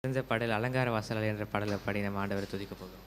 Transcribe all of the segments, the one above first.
தெரிஞ்ச பாடல் அலங்கார வாசல் என்ற பாடலை பாடி நம்ம ஆண்டவரை துதிக்க போகிறோம்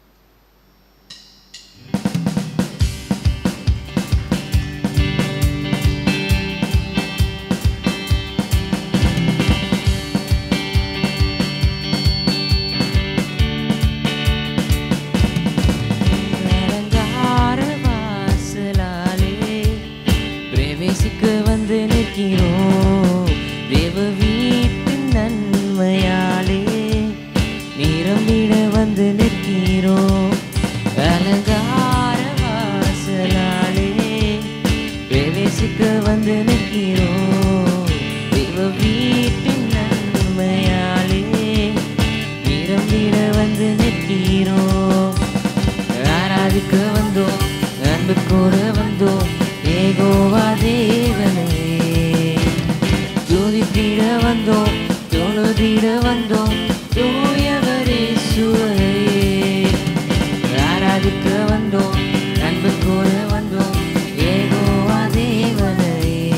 அலங்கார வாசலாலே பிரவேசிக்க வந்து நிற்கிறோம் தேவ வீட்டின் நன்மையாலே நிரம்பிட வந்து நிற்கிறோம் அலங்கார வாசலாலே பிரவேசிக்க வந்து நிற்கிறோம் தேவ வீட்டின் நன்மையாலே நிரம்பிட வந்து நிற்கிறோம் ஆராதிக்க வந்தோம் அன்பு கூற வந்தோம் ஏகோவா தேவனே துதித்திட வந்தோம் தொழுதிட வந்தோம் தூயவரே சுவரே ஆராதிக்க வந்தோம் அன்பு கூற வந்தோம் ஏகோவா தேவனே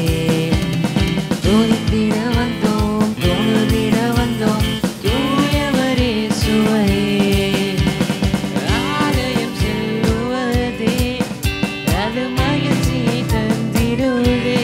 துதித்திட வந்தோம் தொழுதிட வந்தோம் தூயவரே சுவரே ஆலயம் செல்லுவதே அது மகிழ்ச்சியை தந்திடுவதே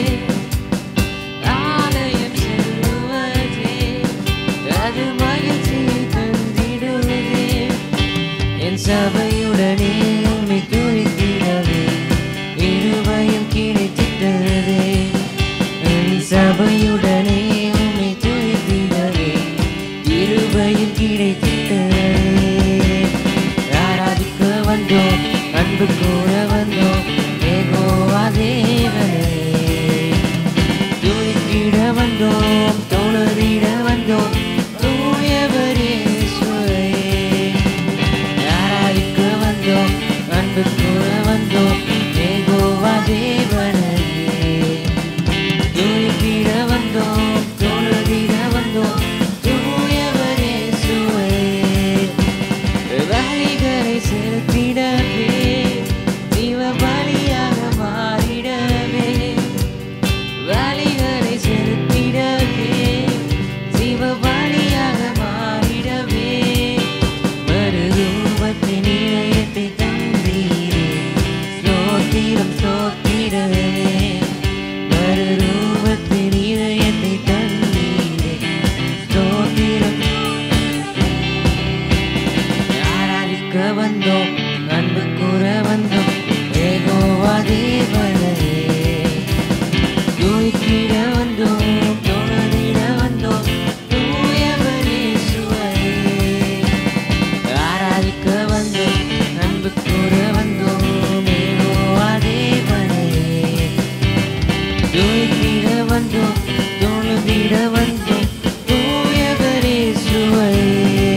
ஆலயம் செல்லுவதே அது மகிழ்ச்சியை தந்திடுவதே என் சபையுடனே உண்மை துணித்திடவே இருபயம் கிடைத்திட்டதே என் சபையுடனே உண்மை துணித்திடவே இருபயம் கிடைத்திட்டதே ஆராதிக்க வந்தோம் அன்பு கூற வந்தோம் ஏகோவா தேவனே துதித்திட வந்தோம் தொழுதிட வந்தோம் தூயவரே சுவரே ஆராதிக்க வந்தோம் அன்பு கூற வந்தோம் ஏகோவா தேவனே துதித்திட வந்தோம் தொழுதிட வந்தோம் தூயவரே சுவரே வழிகளை செலுத்திடவே ஜீவ பலியாக மாறிடவே வழிகளை செலுத்திடவே ஜீவ பலியாக மாறிடவே மறுரூபத்தின் இதயத்தை தந்தீரே ஸ்தோத்திரம் ஸ்தோத்திரமே மறுரூபத்தின் இதயத்தை தந்தீரே ஸ்தோத்திரம் ஆராதிக்க வந்தோம் அன்பு கூற வந்தோம் ஏகோவா தேவனே துதித்திட வந்தோம் தொழுதிட வந்தோம் தூயவரே சுவரே ஆராதிக்க வந்தோம் அன்பு கூற வந்தோம் ஏகோவா தேவனே துதித்திட வந்தோம் தொழுதிட வந்தோம் தூயவரே சுவரே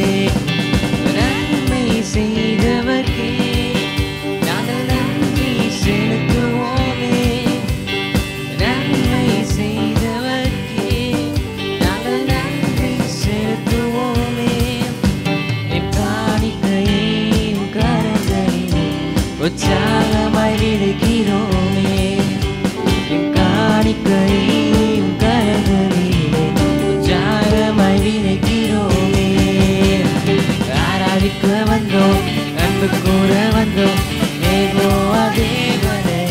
நன்மை செய்தவர்க்கே நாங்கள் நன்றி செலுத்துவோமே நன்மை செய்தவர்க்கே நாங்கள் நன்றி செலுத்துவோமே என் காணிக்கையும் கரங்களிலே உற்சாகமாய் விடுகிறோமே என் காணிக்கையும் கரங்களிலே உற்சாகமாய் விடுகிறோமே ஆராதிக்க வந்தோம் அன்பு கூற வந்தோம் ஏகோவா தேவனே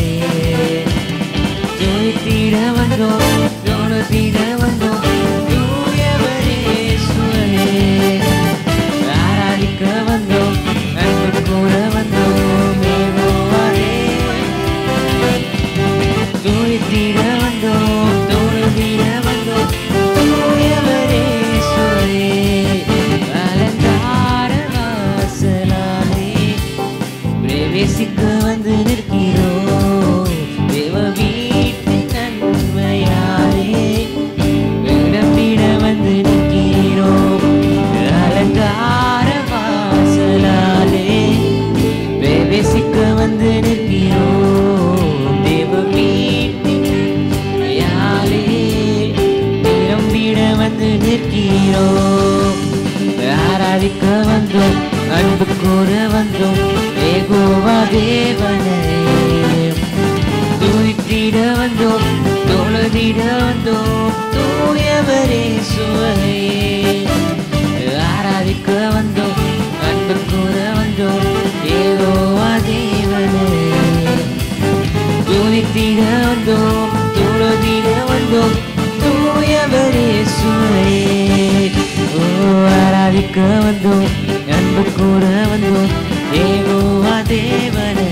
துதித்திட வந்தோம் தொழுதிட வந்தோம் தூயவரே சுவரே ஆராதிக்க வந்தோம் அன்பு கூற வந்தோம் ஏகோவா தேவனே துதித்திட வந்தோம் தொழுதிட வந்தோம் தூயவரே சுவரே அலங்கார வாசலாலே பிரவேசிக்க வந்து நிற்கிறோம் தேவ வீட்டின் நன்மையாலே விடம்பிட வந்து நிற்கிறோம் அலங்கார வாசலாலே பிரவேசிக்க வந்து நிற்கிறோம் தேவ வீட்டின் நன்மையாலே நிரம்பிட வந்து நிற்கிறோம் ஆராதிக்க வந்தோம் அன்பு கூற வந்தோம் ஏகோவா தேவனே துதித்திட வந்தோம் தொழுதிட வந்தோம் தூயவரே சுவரே ஆரா ஆராதிக்க வந்தோம் அன்பு கூற வந்தோம் ஏதோ தேவனே துணித்திட வந்தோம் துளதிட வந்தோம் தூயவரே சுவையே ஓ ஆராதிக்க வந்தோம் அன்பு கூற வந்தோம் ஏகோ தேவனே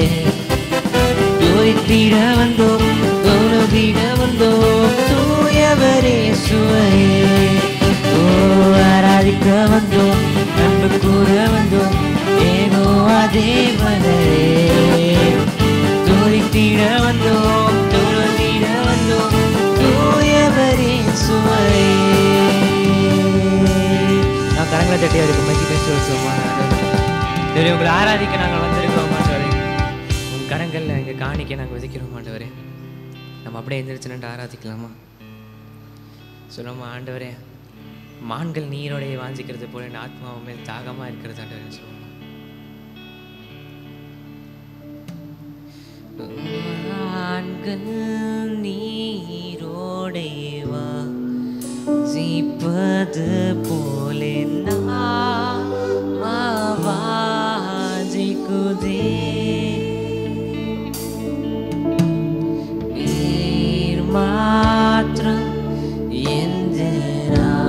துதித்திட வந்தோம் தொழுதிட வந்தோம் தூயவரே சுவையே ஓ ஆராதிக்க வந்தோம் அன்பு கூற வந்தோம் ஏகோ தேவனே துதித்திட வந்தோம் தொழுதிட வந்தோம் தூயவரே சுவையே நான் கரங்களை தட்டி அவருக்கு மகி பேசி வச்சோமா சரி உங்களை ஆராதிக்க நாங்கள் வந்திருக்கோம் ஆண்டவரே உன் கரங்களில் எங்கள் காணிக்க நாங்கள் விதைக்கிறோம் ஆண்டவரே நம்ம அப்படியே எந்திரிச்சு நின்று ஆராதிக்கலாமா சொல்லுமா ஆண்டவரே மான்கள் நீரோடைய வாஞ்சிக்கிறது போல என் ஆத்மாவும் மேல் தாகமாக இருக்கிறது ஆண்டவரே சொல்லுவோமா ஆண்கள் நீரோடைவா ஜீப்பது போல வாஜிக்குதே நீர் மாத்திரம் எந்திரா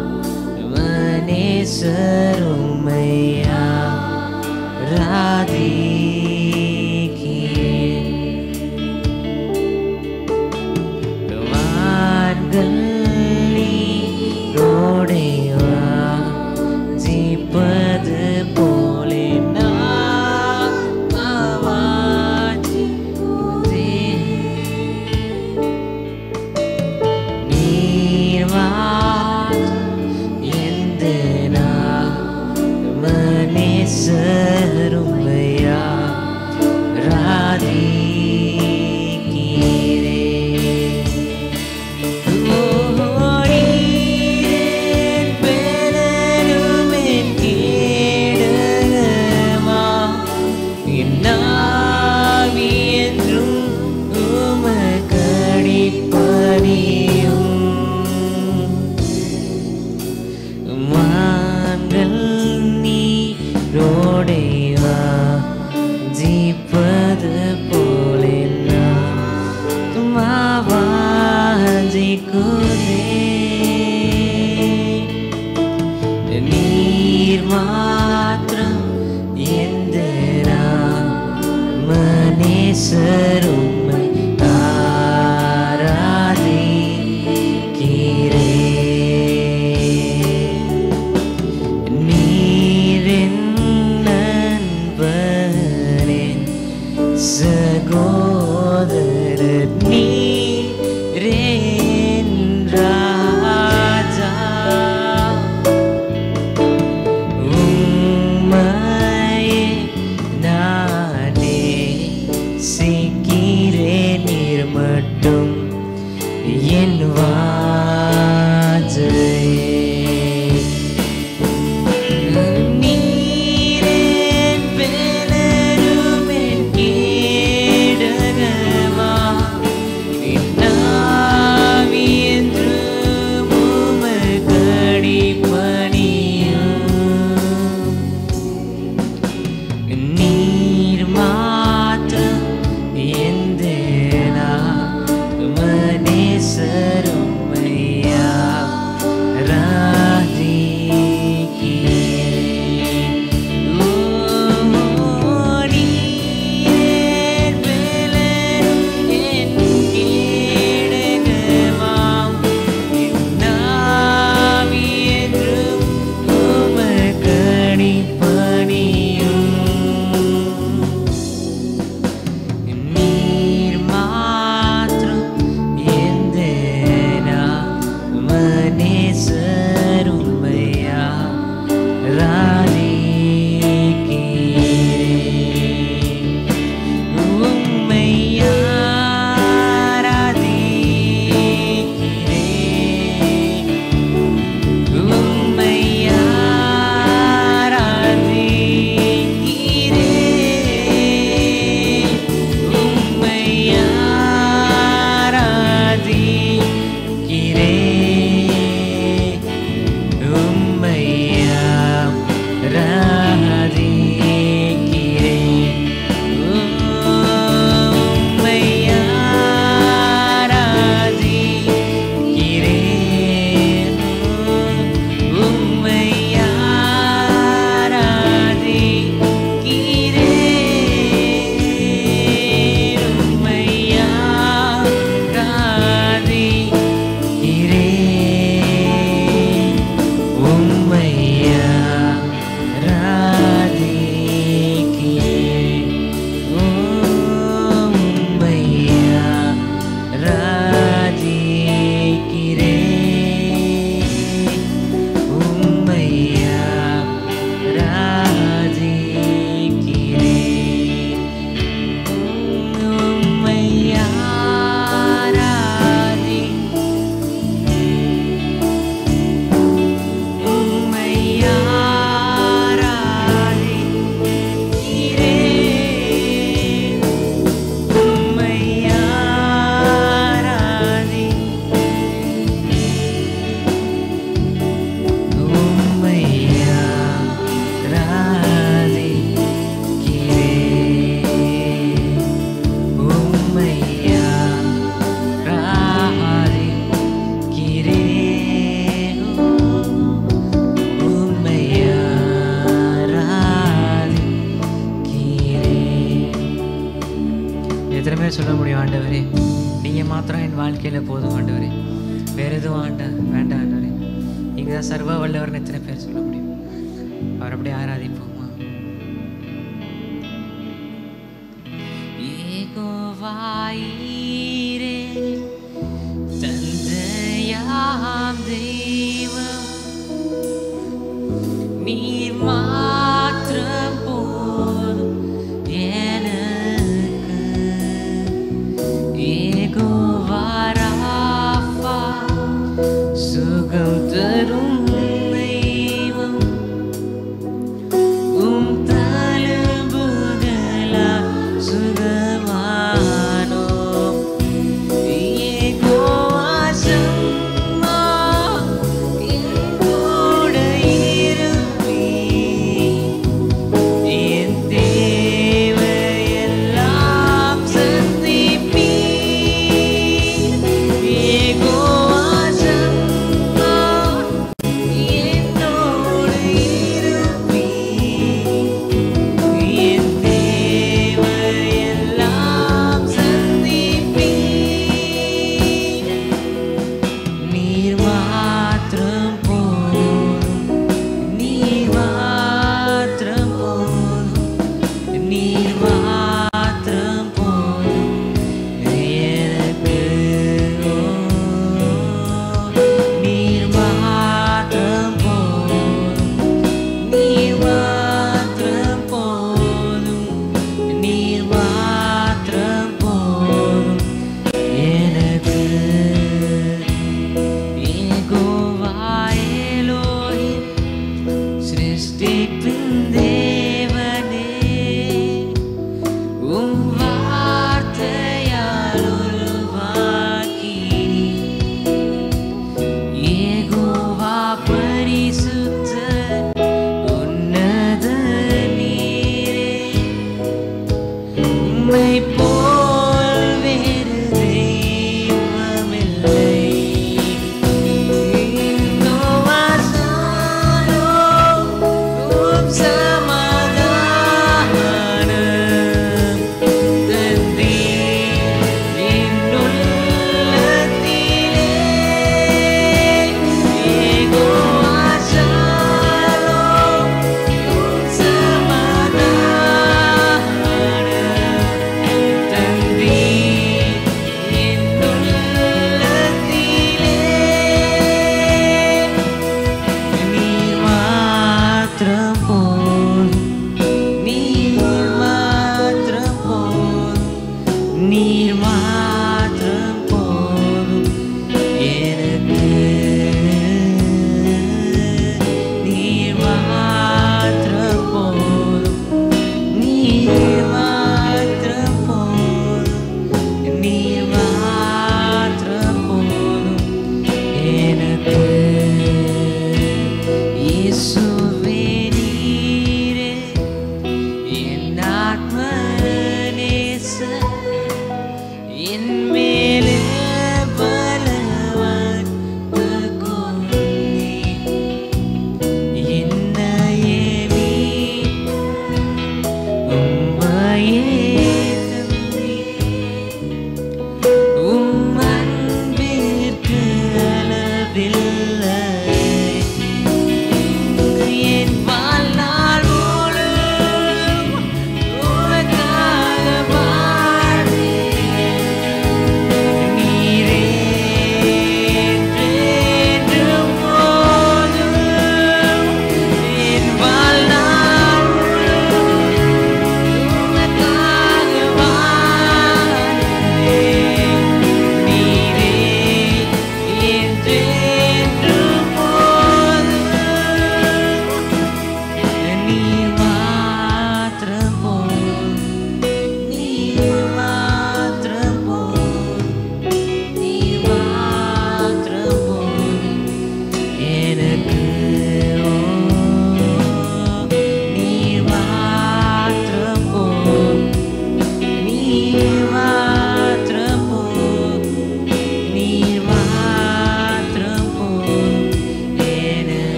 மனேசருமையா ராதிகே ரோடைவா ஜீப்பது போலே மனேசருமையா ராதிகீரே ஜீப்பது போலெல்லாம் மாவாஞ்சிக்குதே நீர் மாத்திரம் எந்தரா மனேசருமை ஆராதிக்கிறே நீரின் நண்பரின் சகோதரர் நீரேன் ராஜா உம்மையே நானே சிக்கிறேன் நீர் மட்டும் என் வாஜையே நீரேன் பெலருமென் கேடகமா நாவி என்று உமக்கடி பணியும் நீர் மாத்திரம் எந்தனா மனேசருமையா நீர் மாத்திரம் எந்தனா மனேசருமையா ராதிகே உம்மையா ராதிகே உம்மையா ராதிகே உம்மையா ராதிகே உம்மையா பேர் சொல்ல முடியும் ஆண்டவரே நீங்கள் மாத்திரம் என் வாழ்க்கையில் போதும் ஆண்டவரே வேற எதுவும் ஆண்ட வேண்டாம் ஆண்டவரே நீங்கள் தான் சர்வ வல்லவர்னு எத்தனை பேர் சொல்ல முடியும் அவர் அப்படியே ஆராதிப்போமா ஏகோவாயிரே தந்தையாம் தெய்வம் நீர் மாத்திரம் போதும் எனக்கு ஏகோவாராஃபா சுகம் தரும் ஐயா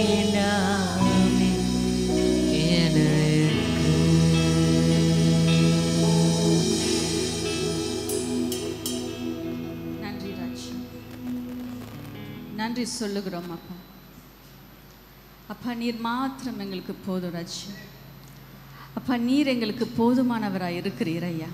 வேண்டாமே எனக்கு நன்றி ராஜ் நன்றி சொல்லுகிறோம் அப்பா அப்பா நீர் மாத்திரம் எங்களுக்கு போதும் ராஜ் அப்பா நீர் எங்களுக்கு போதுமானவராக இருக்கிறீர் ஐயா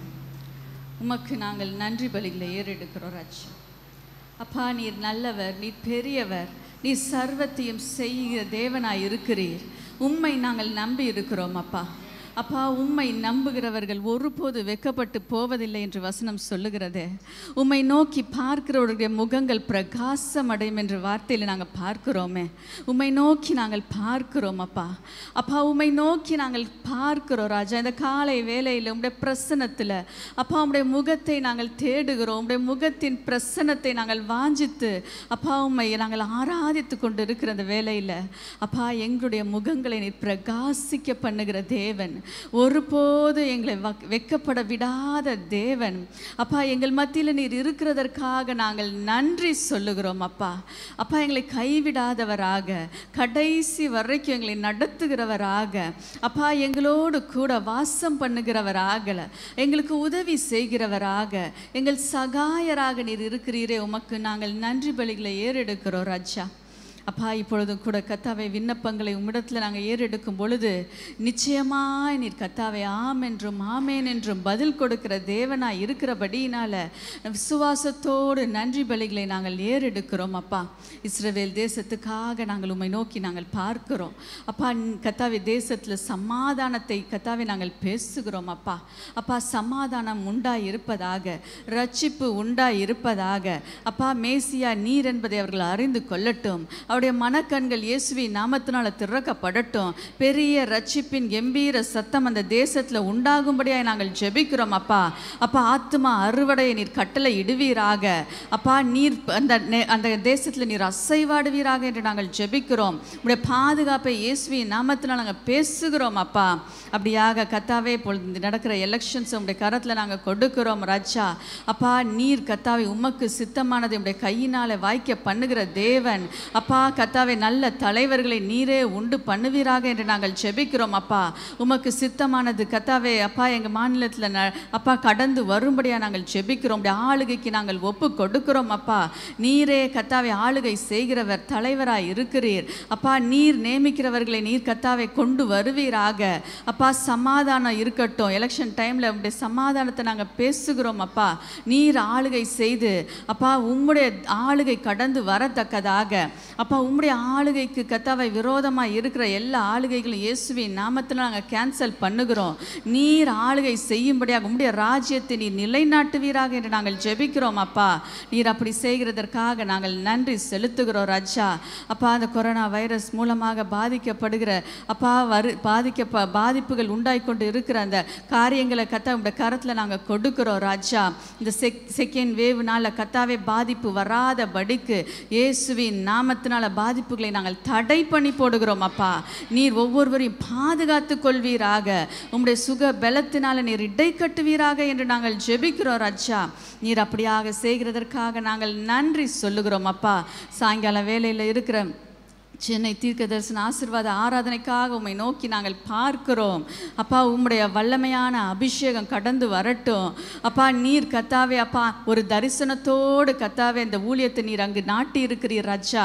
உமக்கு நாங்கள் நன்றி பலிகளை ஏறெடுக்கிறோம் ராஜ் அப்பா நீர் நல்லவர் நீர் பெரியவர் நீர் சர்வத்தையும் செய்கிற தேவனாய் இருக்கிறீர் உம்மை நாங்கள் நம்பி இருக்கிறோம் அப்பா அப்பா உம்மை நம்புகிறவர்கள் ஒருபோது வெக்கப்பட்டு போவதில்லை என்று வசனம் சொல்லுகிறதே உம்மை நோக்கி பார்க்கிறவருடைய முகங்கள் பிரகாசம் அடையும் என்ற வார்த்தையில் நாங்கள் பார்க்கிறோமே உம்மை நோக்கி நாங்கள் பார்க்கிறோம் அப்பா அப்பா உம்மை நோக்கி நாங்கள் பார்க்கிறோம் ராஜா இந்த காலை வேலையில் உம்முடைய பிரசன்னத்தில் அப்பா உம்முடைய முகத்தை நாங்கள் தேடுகிறோம் உம்முடைய முகத்தின் பிரசன்னத்தை நாங்கள் வாஞ்சித்து அப்பா உம்மை நாங்கள் ஆராதித்து கொண்டு இருக்கிற அந்த வேலையில் அப்பா எங்களுடைய முகங்களை நீர் பிரகாசிக்க பண்ணுகிற தேவன் ஒருபோது எங்களை வக்- வெட்கப்பட விடாத தேவன் அப்பா எங்கள் மத்தியில் நீர் இருக்கிறதற்காக நாங்கள் நன்றி சொல்லுகிறோம் அப்பா அப்பா எங்களை கைவிடாதவராக கடைசி வரைக்கும் எங்களை நடத்துகிறவராக அப்பா எங்களோடு கூட வாசம் பண்ணுகிறவராக எங்களுக்கு உதவி செய்கிறவராக எங்கள் சகாயராக நீர் இருக்கிறீரே உமக்கு நாங்கள் நன்றி பலிகளை ஏறெடுக்கிறோம் ராஜா அப்பா இப்பொழுதும் கூட கத்தாவை விண்ணப்பங்களை உம்மிடத்தில் நாங்கள் ஏறெடுக்கும் பொழுது நிச்சயமாய் நீர் கத்தாவை ஆம் என்றும் ஆமேன் என்றும் பதில் கொடுக்கிற தேவனாய் இருக்கிறபடியினால விசுவாசத்தோடு நன்றி பலிகளை நாங்கள் ஏறெடுக்கிறோம் அப்பா இஸ்ரவேல் தேசத்துக்காக நாங்கள் உம்மை நோக்கி நாங்கள் பார்க்கிறோம் அப்பா கத்தாவை தேசத்தில் சமாதானத்தை கத்தாவை நாங்கள் பேசுகிறோம் அப்பா அப்பா சமாதானம் உண்டாய் இருப்பதாக ரட்சிப்பு உண்டாய் இருப்பதாக அப்பா மேசியா நீர் என்பதை அவர்கள் அறிந்து கொள்ளட்டும் அவருடைய மனக்கண்கள் இயேசுவின் நாமத்தினால திறக்கப்படட்டும் பெரிய ரட்சிப்பின் கம்பீர சத்தம் அந்த தேசத்தில் உண்டாகும்படியாய் நாங்கள் ஜெபிக்கிறோம் அப்பா அப்பா ஆத்மா அறுவடையை நீர் கட்டளை இடுவீராக அப்பா நீர் அந்த நெ- அந்த தேசத்தில் நீர் அசைவாடுவீராக என்று நாங்கள் ஜெபிக்கிறோம் உடைய பாதுகாப்பை இயேசுவின் நாமத்தினால் நாங்கள் பேசுகிறோம் அப்பா அப்படியாக கத்தாவே இப்பொழுது இந்த நடக்கிற எலெக்ஷன்ஸ் உடைய கரத்தில் நாங்கள் கொடுக்கிறோம் ராஜா அப்பா நீர் கத்தாவை உமக்கு சித்தமானதை உடைய கையினால வாய்க்க பண்ணுகிற தேவன் அப்பா கத்தாவை நல்ல தலைவர்களை நீரே உண்டு பண்ணுவீராக என்று நாங்கள் ஜெபிக்கிறோம் அப்பா உமக்கு சித்தமானது கத்தாவே அப்பா எங்கள் மாநிலத்தில் ந அப்பா கடந்து வரும்படியாக நாங்கள் ஜெபிக்கிறோம் உடைய ஆளுகைக்கு நாங்கள் ஒப்பு கொடுக்கிறோம் அப்பா நீரே கத்தாவை ஆளுகை செய்கிறவர் தலைவராய் இருக்கிறீர் அப்பா நீர் நியமிக்கிறவர்களை நீர் கத்தாவை கொண்டு வருவீராக அப்பா சமாதானம் இருக்கட்டும் எலெக்ஷன் டைமில் உங்களுடைய சமாதானத்தை நாங்கள் பேசுகிறோம் அப்பா நீர் ஆளுகை செய்து அப்பா உம்முடைய ஆளுகை கடந்து வரத்தக்கதாக அப்பா உம்முடைய ஆளுகைக்கு கத்தாவை விரோதமாக இருக்கிற எல்லா ஆளுகைகளும் இயேசுவின் நாமத்தில் நாங்கள் கேன்சல் பண்ணுகிறோம் நீர் ஆளுகை செய்யும்படியாக உம்முடைய ராஜ்யத்தை நீர் நிலைநாட்டுவீராக என்று நாங்கள் ஜெபிக்கிறோம் அப்பா நீர் அப்படி செய்கிறதற்காக நாங்கள் நன்றி செலுத்துகிறோம் ராஜா அப்பா அந்த கொரோனா வைரஸ் மூலமாக பாதிக்கப்படுகிற அப்பா வரு பாதிக்க பாதிப்புகள் உண்டாய் கொண்டு இருக்கிற அந்த காரியங்களை கத்தா உடைய கரத்தில் நாங்கள் கொடுக்கிறோம் ராஜா இந்த செக் செகண்ட் வேவ்னால கத்தாவே பாதிப்பு வராத படிக்கு இயேசுவின் நாமத்தினால பாதிப்புகளை நாங்கள் தடை பண்ணி போடுகிறோம் அப்பா நீர் ஒவ்வொருவரையும் பாதுகாத்து கொள்வீராக உம்முடைய சுக பலத்தினால நீர் இடை கட்டுவீராக என்று நாங்கள் ஜெபிக்கிறோம் ராஜா நீர் அப்படியாக செய்கிறதற்காக நாங்கள் நன்றி சொல்லுகிறோம் அப்பா சாயங்கால வேலையில் இருக்கிற சென்னை தீர்க்க தரிசன ஆசீர்வாத ஆராதனைக்காக உம்மை நோக்கி நாங்கள் பார்க்கிறோம் அப்பா உம்முடைய வல்லமையான அபிஷேகம் கடந்து வரட்டும் அப்பா நீர் கத்தாவே அப்பா ஒரு தரிசனத்தோடு கத்தாவே இந்த ஊழியத்தை நீர் அங்கு நாட்டி இருக்கிறீர் ராஜா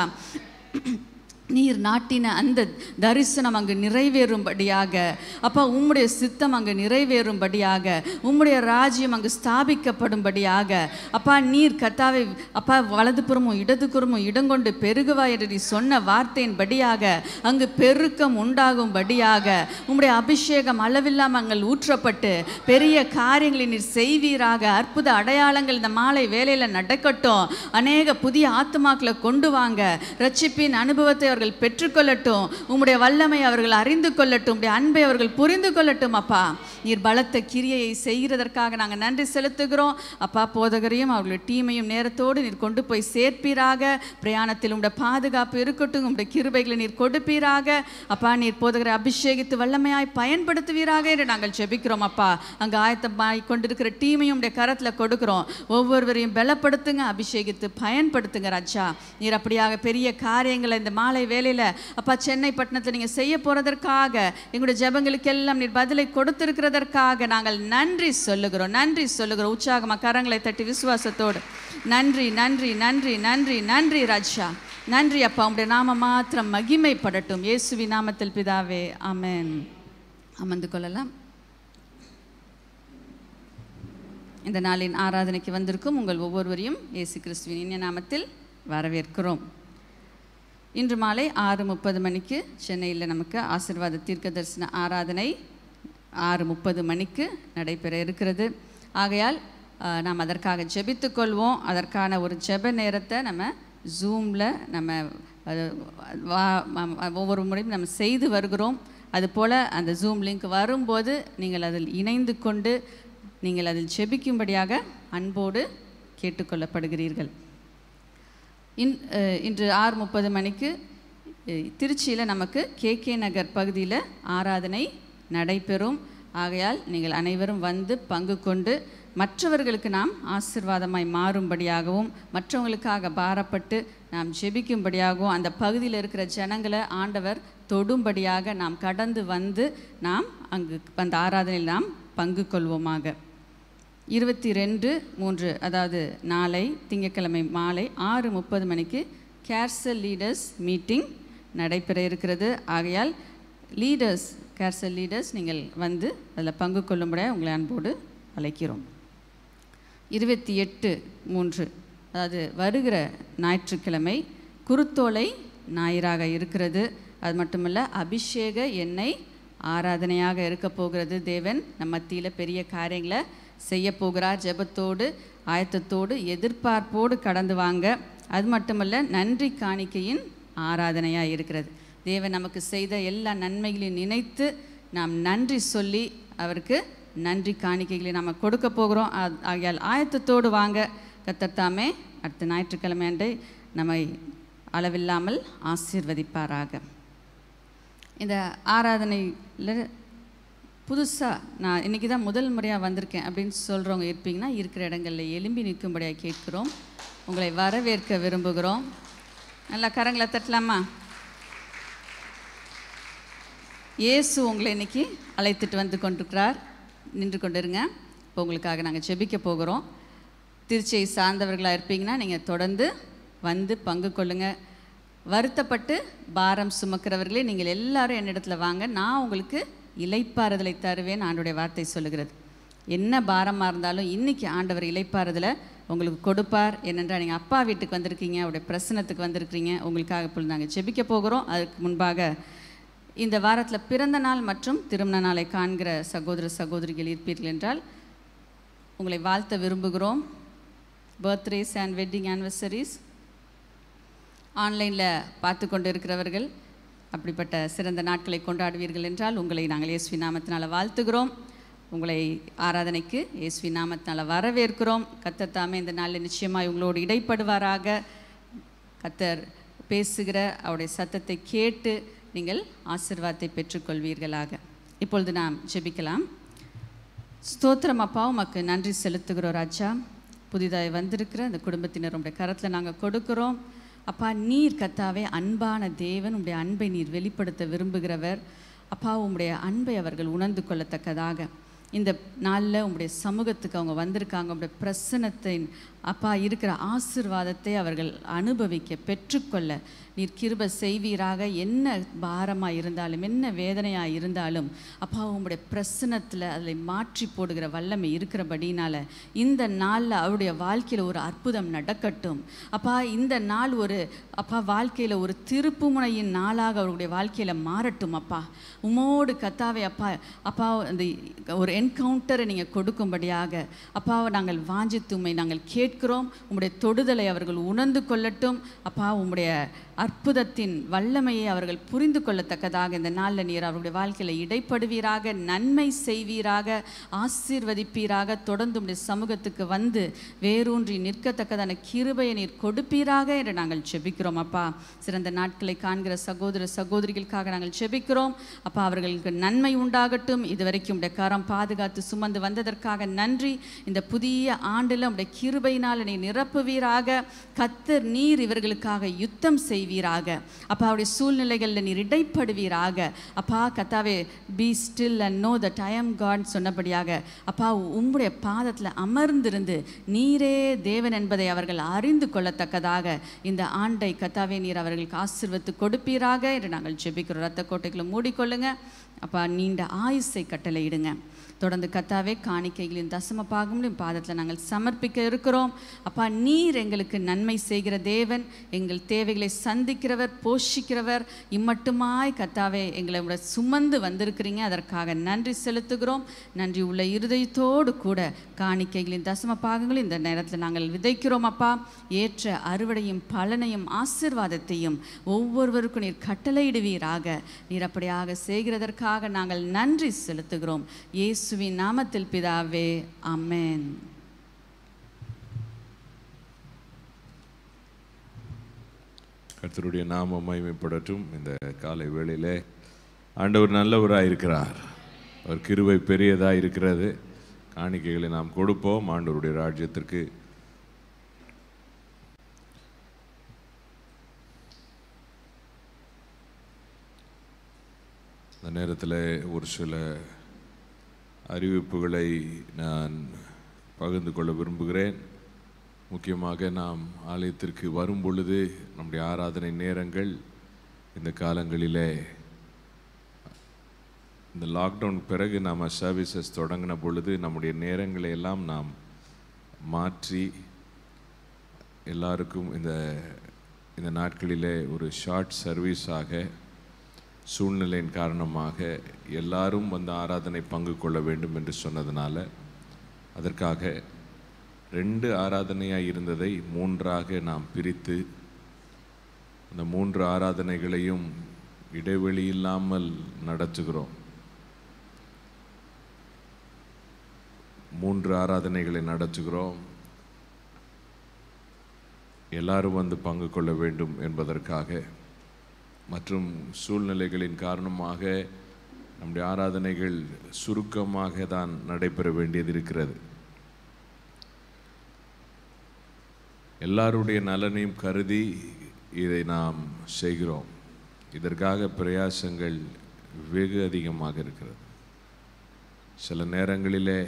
நீர் நாட்டின அந்த தரிசனம் அங்கு நிறைவேறும்படியாக அப்பா உம்முடைய சித்தம் அங்கு நிறைவேறும்படியாக உம்முடைய ராஜ்யம் அங்கு ஸ்தாபிக்கப்படும்படியாக அப்பா நீர் கத்தாவை அப்பா வலதுபுறமும் இடதுபுறமும் இடங்கொண்டு பெருகுவா என்று நீ சொன்ன வார்த்தையின்படியாக அங்கு பெருக்கம் உண்டாகும்படியாக உம்முடைய அபிஷேகம் அளவில்லாமல் அங்கே ஊற்றப்பட்டு பெரிய காரியங்களை நீர் செய்வீராக அற்புத அடையாளங்கள் இந்த மாலை வேலையில் நடக்கட்டும் அநேக புதிய ஆத்துமாக்களை கொண்டு வாங்க ரட்சிப்பின் அனுபவத்தை அவர்கள் பெற்றுக்கொள்ளட்டும் உம்முடைய வல்லமை அவர்கள் அறிந்து கொள்ளட்டும் உம்முடைய அன்பை அவர்கள் புரிந்து கொள்ளட்டும் அப்பா நீர் பலத்த கிரியையை செய்கிறதற்காக நாங்கள் நன்றி செலுத்துகிறோம் அப்பா போதகரையும் அவர்களுடைய டீமையும் நேரத்தோடு நீர் கொண்டு போய் சேர்ப்பீராக பிரயாணத்தில் உம்முடைய பாதுகாப்பு இருக்கட்டும் உம்முடைய கிருபைகளை நீர் கொடுப்பீராக அப்பா நீர் போதகரை அபிஷேகித்து வல்லமையாய் பயன்படுத்துவீராக என்று நாங்கள் ஜெபிக்கிறோம் அப்பா அங்கே ஆயத்தமாய் கொண்டிருக்கிற டீமையும் உடைய கரத்தில் கொடுக்கிறோம் ஒவ்வொருவரையும் பலப்படுத்துங்க அபிஷேகித்து பயன்படுத்துங்க ராஜா நீர் அப்படியாக பெரிய காரியங்களை இந்த மாலை வேலையில் அப்பா சென்னை பட்டணத்தில் நீங்கள் செய்ய போகிறதற்காக எங்களுடைய ஜெபங்களுக்கெல்லாம் நீர் பதிலை கொடுத்திருக்கிறதற்காக நாங்கள் நன்றி சொல்லுகிறோம் நன்றி சொல்லுகிறோம் உற்சாகமாக கரங்களை தட்டி விசுவாசத்தோடு நன்றி நன்றி நன்றி நன்றி நன்றி ராஜா நன்றி அப்பா உங்களுடைய நாம மாத்திரம் மகிமைப்படட்டும் இயேசுவி நாமத்தில் பிதாவே ஆமென் அமர்ந்து கொள்ளலாம் இந்த நாளின் ஆராதனைக்கு வந்திருக்கும் உங்கள் ஒவ்வொருவரையும் இயேசு கிறிஸ்துவின் இனிய நாமத்தில் வரவேற்கிறோம் இன்று மாலை ஆறு முப்பது மணிக்கு சென்னையில் நமக்கு ஆசிர்வாத தீர்க்க தரிசன ஆராதனை ஆறு முப்பது மணிக்கு நடைபெற இருக்கிறது ஆகையால் ஆஹ், நாம் அதற்காக ஜெபித்துக் கொள்வோம் அதற்கான ஒரு ஜெப நேரத்தை நம்ம ஜூமில் நம்ம அது வா ம- ஒவ்வொரு முறையும் நம்ம செய்து வருகிறோம் அதுபோல் அந்த ஜூம் லிங்க் வரும்போது நீங்கள் அதில் இணைந்து கொண்டு நீங்கள் அதில் ஜெபிக்கும்படியாக அன்போடு கேட்டுக்கொள்ளப்படுகிறீர்கள் இன் அஹ், இன்று ஆறு முப்பது மணிக்கு திருச்சியில் நமக்கு கேகே நகர் பகுதியில் ஆராதனை நடைபெறும் ஆகையால் நீங்கள் அனைவரும் வந்து பங்கு கொண்டு மற்றவர்களுக்கு நாம் ஆசிர்வாதமாய் மாறும்படியாகவும் மற்றவங்களுக்காக பாரப்பட்டு நாம் ஜெபிக்கும்படியாகவும் அந்த பகுதியில் இருக்கிற ஜனங்களை ஆண்டவர் தொடும்படியாக நாம் கடந்து வந்து நாம் அங்கு அந்த ஆராதனையில் நாம் பங்கு கொள்வோமாக இருபத்தி ரெண்டு மூன்று அதாவது நாளை திங்கட்கிழமை மாலை ஆறு முப்பது மணிக்கு கேர்சல் லீடர்ஸ் மீட்டிங் நடைபெற இருக்கிறது ஆகையால் லீடர்ஸ் கேர்சல் லீடர்ஸ் நீங்கள் வந்து அதில் பங்கு கொள்ளும்படியாக உங்களை அன்போடு அழைக்கிறோம் இருபத்தி எட்டு மூன்று அதாவது வருகிற ஞாயிற்றுக்கிழமை குருத்தோலை ஞாயிறாக இருக்கிறது அது மட்டுமல்ல அபிஷேக எண்ணெய் ஆராதனையாக இருக்க போகிறது தேவன் நம்ம மத்தியில் பெரிய காரியங்களை செய்ய போகிறார் ஜெபத்தோடு ஆயத்தத்தோடு எதிர்பார்ப்போடு கடந்து வாங்க அது மட்டுமல்ல நன்றி காணிக்கையின் ஆராதனையாக இருக்கிறது தேவன் நமக்கு செய்த எல்லா நன்மைகளையும் நினைத்து நாம் நன்றி சொல்லி அவருக்கு நன்றி காணிக்கைகளை நாம் கொடுக்க போகிறோம் ஆ- ஆகையால் ஆயத்தத்தோடு வாங்க கர்த்தர் தாமே அடுத்த ஞாயிற்றுக்கிழமை அன்றை நம்மை அளவில்லாமல் ஆசீர்வதிப்பாராக இந்த ஆராதனையில் புதுசாக நான் இன்றைக்கி தான் முதல் முறையாக வந்திருக்கேன் அப்படின்னு சொல்கிறவங்க இருப்பீங்கன்னா இருக்கிற இடங்களில் எலும்பி நிற்கும்படியாக கேட்கிறோம் உங்களை வரவேற்க விரும்புகிறோம் நல்லா கரங்களை தட்டலாமா இயேசு உங்களை இன்னைக்கு அழைத்துட்டு வந்து கொண்டிருக்கிறார் நின்று கொண்டிருங்க இப்போ உங்களுக்காக நாங்கள் ஜெபிக்க போகிறோம் திருச்சியை சார்ந்தவர்களாக இருப்பீங்கன்னா நீங்கள் தொடர்ந்து வந்து பங்கு கொள்ளுங்க வருத்தப்பட்டு பாரம் சுமக்கிறவர்களே நீங்கள் எல்லாரும் என்னிடத்துல வாங்க நான் உங்களுக்கு இலைப்பாறுதலை தருவேன் ஆண்டுடைய வார்த்தை சொல்லுகிறது என்ன பாரமாக இருந்தாலும் இன்னைக்கு ஆண்டவர் இலைப்பாறுதலை உங்களுக்கு கொடுப்பார் ஏனென்றால் நீங்கள் அப்பா வீட்டுக்கு வந்திருக்கீங்க அவருடைய பிரசனத்துக்கு வந்திருக்கிறீங்க உங்களுக்காக இப்பொழுது நாங்கள் ஜெபிக்க போகிறோம் அதுக்கு முன்பாக இந்த வாரத்தில் பிறந்த நாள் மற்றும் திருமண நாளை காண்கிற சகோதர சகோதரிகள் இருப்பீர்கள் என்றால் உங்களை வாழ்த்த விரும்புகிறோம் பர்த்டேஸ் அண்ட் வெட்டிங் ஆனிவர்சரிஸ் ஆன்லைனில் பார்த்து கொண்டு இருக்கிறவர்கள் அப்படிப்பட்ட சிறந்த நாட்களை கொண்டாடுவீர்கள் என்றால் உங்களை நாங்கள் இயேசுவி நாமத்தினால் வாழ்த்துகிறோம் உங்களை ஆராதனைக்கு இயேசுவி நாமத்தினால் வரவேற்கிறோம் கத்தர் தாமே இந்த நாளில் நிச்சயமாய் உங்களோடு இடைப்படுவாராக கத்தர் பேசுகிற அவருடைய சத்தத்தை கேட்டு நீங்கள் ஆசீர்வாதத்தை பெற்றுக்கொள்வீர்களாக இப்பொழுது நாம் ஜெபிக்கலாம் ஸ்தோத்திரம் அப்பா உமக்கு நன்றி செலுத்துகிறோம் ராஜா புதிதாய் வந்திருக்கிற அந்த குடும்பத்தினர் உடைய கரத்தில் நாங்கள் கொடுக்கிறோம் அப்பா நீர் கத்தாவே அன்பான தேவன் உம்முடைய அன்பை நீர் வெளிப்படுத்த விரும்புகிறவர் அப்பா உம்முடைய அன்பை அவர்கள் உணர்ந்து கொள்ளத்தக்கதாக இந்த நாளில் உம்முடைய சமூகத்துக்கு அவங்க வந்திருக்காங்க உம்முடைய பிரசனத்தின் அப்பா இருக்கிற ஆசிர்வாதத்தை அவர்கள் அனுபவிக்க பெற்றுக்கொள்ள நீர் கிருப செய்வீராக என்ன பாரமாக இருந்தாலும் என்ன வேதனையாக இருந்தாலும் அப்பா உம்முடைய பிரசனத்தில் அதில் மாற்றி போடுகிற வல்லமை இருக்கிறபடினால இந்த நாளில் அவருடைய வாழ்க்கையில் ஒரு அற்புதம் நடக்கட்டும் அப்பா இந்த நாள் ஒரு அப்பா வாழ்க்கையில் ஒரு திருப்புமுனையின் நாளாக அவருடைய வாழ்க்கையில் மாறட்டும் அப்பா உமோடு கத்தாவே அப்பா அப்பா அந்த ஒரு என்கவுண்டரை நீங்கள் கொடுக்கும்படியாக அப்பா நாங்கள் வாஞ்சித்துமை நாங்கள் கேட்கிறோம் உம்முடைய தொடுதலை அவர்கள் உணர்ந்து கொள்ளட்டும் அப்பா உம்முடைய அற்புதத்தின் வல்லமையை அவர்கள் புரிந்து கொள்ளத்தக்கதாக இந்த நாளில் நீர் அவருடைய வாழ்க்கையில் இடைப்படுவீராக நன்மை செய்வீராக ஆசீர்வதிப்பீராக தொடர்ந்து உம்முடைய சமூகத்துக்கு வந்து வேரூன்றி நிற்கத்தக்கதான கிருபையை நீர் கொடுப்பீராக என்று நாங்கள் ஜெபிக்கிறோம் அப்பா சிறந்த நாட்களை காண்கிற சகோதர சகோதரிகளுக்காக நாங்கள் ஜெபிக்கிறோம் அப்பா அவர்களுக்கு நன்மை உண்டாகட்டும் இதுவரைக்கும் உடைய கரம் பாதுகாத்து சுமந்து வந்ததற்காக நன்றி இந்த புதிய ஆண்டில் உடைய கிருபையினால் ஆவியினால் நீ நிரப்புவீராக கத்தர் நீர் இவர்களுக்காக யுத்தம் செய்வீராக அப்பா அவருடைய சூழ்நிலைகளில் நீர் இடைப்படுவீராக அப்பா கத்தாவே be still and know that I'm God சொன்னபடியாக அப்பா உம்முடைய பாதத்தில் அமர்ந்திருந்து நீரே தேவன் என்பதை அவர்கள் அறிந்து கொள்ளத்தக்கதாக இந்த ஆண்டை கத்தாவே நீர் அவர்களுக்கு ஆசீர்வத்து கொடுப்பீராக என்று நாங்கள் ஜெபிக்கிறோம் ரத்த கோட்டைகளை மூடிக்கொள்ளுங்க அப்பா நீண்ட ஆயுசை கட்டளையிடுங்க தொடர்ந்து கத்தாவே காணிக்கைகளின் தசம பாகங்களும் பாதத்தில் நாங்கள் சமர்ப்பிக்க இருக்கிறோம் அப்பா நீர் எங்களுக்கு நன்மை செய்கிற தேவன் எங்கள் தேவைகளை சந்திக்கிறவர் போஷிக்கிறவர் இம்மட்டுமாய் கத்தாவே எங்களை உடைய சுமந்து வந்திருக்கிறீங்க அதற்காக நன்றி செலுத்துகிறோம் நன்றி உள்ள இருதயத்தோடு கூட காணிக்கைகளின் தசம பாகங்களும் இந்த நேரத்தில் நாங்கள் விதைக்கிறோம் அப்பா ஏற்ற அறுவடையும் பலனையும் ஆசிர்வாதத்தையும் ஒவ்வொருவருக்கும் நீர் கட்டளையிடுவீராக நீர் அப்படியாக செய்கிறதற்காக நாங்கள் நன்றி செலுத்துகிறோம் இயேசுவின் நாமத்தில் பிதாவே ஆமென் கர்த்தருடைய நாமம் மகிமைப்படட்டும் இந்த காலை வேளையிலே ஆண்டவர் நல்லவராக இருக்கிறார் அவர் கிருபை பெரியதாக இருக்கிறது காணிக்கைகளை நாம் கொடுப்போம் ஆண்டவருடைய ராஜ்யத்திற்கு இந்த நேரத்தில் ஒரு சில அறிவிப்புகளை நான் பகிர்ந்து கொள்ள விரும்புகிறேன் முக்கியமாக நாம் ஆலயத்திற்கு வரும் பொழுது நம்முடைய ஆராதனை நேரங்கள் இந்த காலங்களிலே இந்த லாக்டவுன் பிறகு நாம் சர்வீசஸ் தொடங்கின பொழுது நம்முடைய நேரங்களை எல்லாம் நாம் மாற்றி எல்லாருக்கும் இந்த இந்த நாட்களிலே ஒரு ஷார்ட் சர்வீஸாக சூழ்நிலையின் காரணமாக எல்லாரும் வந்து ஆராதனை பங்கு கொள்ள வேண்டும் என்று சொன்னதுனால அதற்காக ரெண்டு ஆராதனையாக இருந்ததை மூன்றாக நாம் பிரித்து அந்த மூன்று ஆராதனைகளையும் இடைவெளி இல்லாமல் நடத்துகிறோம் மூன்று ஆராதனைகளை நடத்துகிறோம் எல்லாரும் வந்து பங்கு கொள்ள வேண்டும் என்பதற்காக மற்றும் சூழ்நிலைகளின் காரணமாக நம்முடைய ஆராதனைகள் சுருக்கமாக தான் நடைபெற வேண்டியது இருக்கிறது எல்லாருடைய நலனையும் கருதி இதை நாம் செய்கிறோம் இதற்காக பிரயாசங்கள் வெகு அதிகமாக இருக்கிறது சில நேரங்களிலே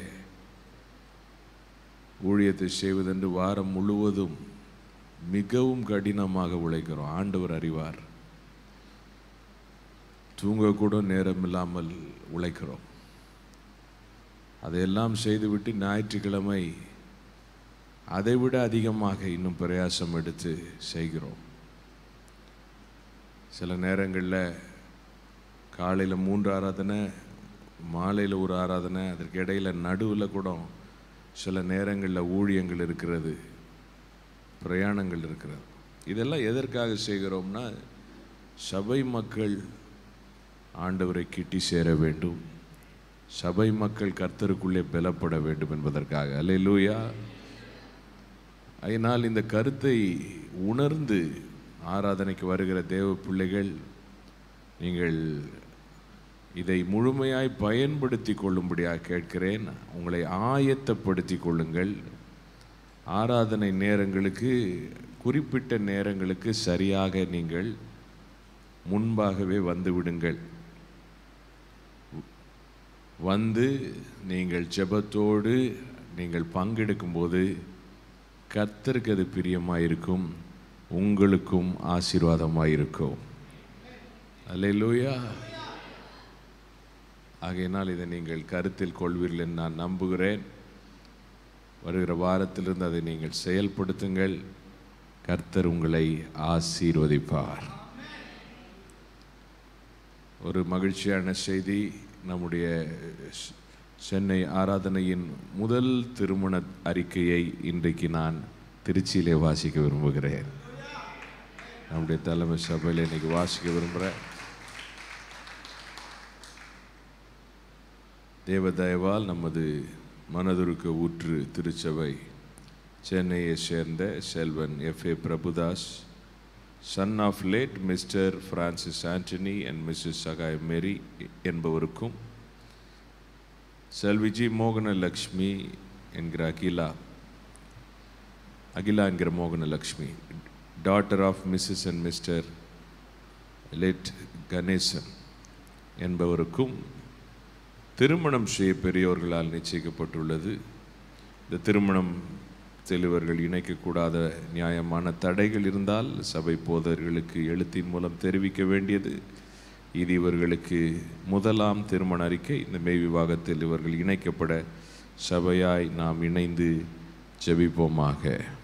ஊழியத்தை செய்வதென்று வாரம் முழுவதும் மிகவும் கடினமாக உழைக்கிறோம் ஆண்டவர் அறிவார் தூங்கக்கூட நேரம் இல்லாமல் உழைக்கிறோம் அதையெல்லாம் செய்துவிட்டு ஞாயிற்றுக்கிழமை அதைவிட அதிகமாக இன்னும் பிரயாசம் எடுத்து செய்கிறோம் சில நேரங்களில் காலையில் மூன்று ஆராதனை மாலையில் ஒரு ஆராதனை அதற்கு இடையில நடுவில் கூட சில நேரங்களில் ஊழியங்கள் இருக்கிறது பிரயாணங்கள் இருக்கிறது இதெல்லாம் எதற்காக செய்கிறோம்னா சபை மக்கள் ஆண்டவரை கிட்டி சேர வேண்டும் சபை மக்கள் கர்த்தருக்குள்ளே பலப்பட வேண்டும் என்பதற்காக அல்லேலூயா அதனால் இந்த கருத்தை உணர்ந்து ஆராதனைக்கு வருகிற தேவ பிள்ளைகள் நீங்கள் இதை முழுமையாய் பயன்படுத்தி கொள்ளும்படியாக கேட்கிறேன் உங்களை ஆயத்தப்படுத்தி கொள்ளுங்கள் ஆராதனை நேரங்களுக்கு குறிப்பிட்ட நேரங்களுக்கு சரியாக நீங்கள் முன்பாகவே வந்து விடுங்கள் வந்து நீங்கள் ஜெபத்தோடு நீங்கள் பங்கெடுக்கும்போது கர்த்தருக்கு அது பிரியமாக இருக்கும் உங்களுக்கும் ஆசீர்வாதமாக இருக்கும் அல்லேலூயா ஆகையினால் இதை நீங்கள் கருத்தில் கொள்வீர்கள் என்று நான் நம்புகிறேன் வருகிற வாரத்திலிருந்து அதை நீங்கள் செயல்படுத்துங்கள் கர்த்தர் உங்களை ஆசீர்வதிப்பார் ஒரு மகிழ்ச்சியான செய்தி நம்முடைய செ- சென்னை ஆராதனையின் முதல் திருமண அறிக்கையை இன்றைக்கு நான் திருச்சியிலே வாசிக்க விரும்புகிறேன் நம்முடைய தலைமை சபையில் இன்னைக்கு வாசிக்க விரும்புகிறேன் தேவதயவால் நமது மனதுருக்க ஊற்று திருச்சபை சென்னையை சேர்ந்த செல்வன் F A Prabhudas son of late mister Francis Antony and missus Sagay Mary என்பவருக்கும் செல்விஜி மோகனலக்ஷ்மி என்கிற அகிலா அகிலா என்கிற Mohanalakshmi daughter of missus and mister late Ganesan என்பவருக்கும் திருமணம் செய்ய பெரியோர்களால் நிச்சயிக்கப்பட்டுள்ளது இந்த திருமணம் இவர்கள் இணைக்கக்கூடாத நியாயமான தடைகள் இருந்தால் சபை போதர்களுக்கு எழுத்தின் மூலம் தெரிவிக்க வேண்டியது இது இவர்களுக்கு முதலாம் திருமண அறிக்கை இந்த மெய் விவாகத்தில் இவர்கள் இணைக்கப்பட சபையாய் நாம் இணைந்து ஜெபிப்போமாக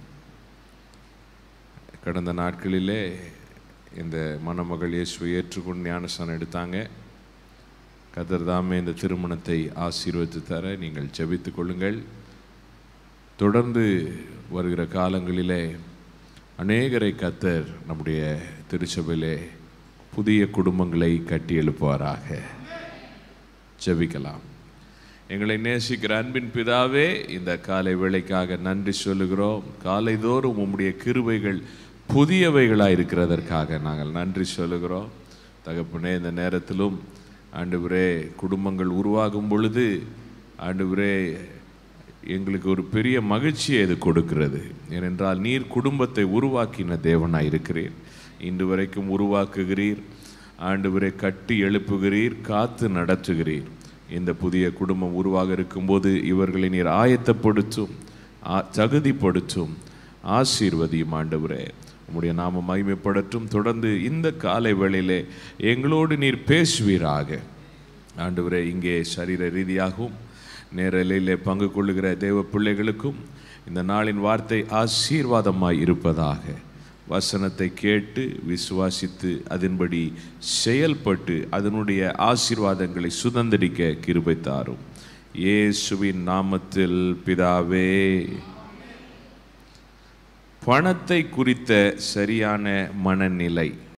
கடந்த நாட்களிலே இந்த மணமகள் இயேசுவை ஏற்றுக்கொண்டு ஞானஸ்தானம் எடுத்தாங்க கத்தர் தாமே இந்த திருமணத்தை ஆசீர்வதித்து தர நீங்கள் ஜெபித்துக் கொள்ளுங்கள் தொடர்ந்து வருகிற காலங்களிலே அநேகரை கத்தர் நம்முடைய திருச்சபையிலே புதிய குடும்பங்களை கட்டி எழுப்புவாராக ஜெபிக்கலாம் எங்களை நேசிக்கிற அன்பின் பிதாவே இந்த காலை வேளைக்காக நன்றி சொல்லுகிறோம் காலைதோறும் உம்முடைய கிருபைகள் புதியவைகளாக இருக்கிறதற்காக நாங்கள் நன்றி சொல்லுகிறோம் தகப்பனே இந்த நேரத்திலும் ஆண்டவரே குடும்பங்கள் உருவாகும் பொழுது ஆண்டவரே எங்களுக்கு ஒரு பெரிய மகிழ்ச்சியை இது கொடுக்கிறது ஏனென்றால் நீர் குடும்பத்தை உருவாக்கின தேவனாய் இருக்கிறீர் இன்று வரைக்கும் உருவாக்குகிறீர் ஆண்டவரை கட்டி எழுப்புகிறீர் காத்து நடத்துகிறீர் இந்த புதிய குடும்பம் உருவாக இருக்கும்போது இவர்களை நீர் ஆயத்தப்படுத்தும் ஆ- தகுதிப்படுத்தும் ஆசீர்வதியும் ஆண்டவரே உம்முடைய நாம மகிமைப்படட்டும் தொடர்ந்து இந்த காலை வேளையிலே எங்களோடு நீர் பேசுவீராக ஆண்டவரே இங்கே சரீர ரீதியாகவும் நேரலையிலே பங்கு கொள்ளுகிற தேவ பிள்ளைகளுக்கும் இந்த நாளின் வார்த்தை ஆசீர்வாதமாய் இருப்பதாக வசனத்தை கேட்டு விசுவாசித்து அதன்படி செயல்பட்டு அதனுடைய ஆசீர்வாதங்களை சுதந்திரிக்க கிருபை தாரும் இயேசுவின் நாமத்தில் பிதாவே பணத்தை குறித்த சரியான மனநிலை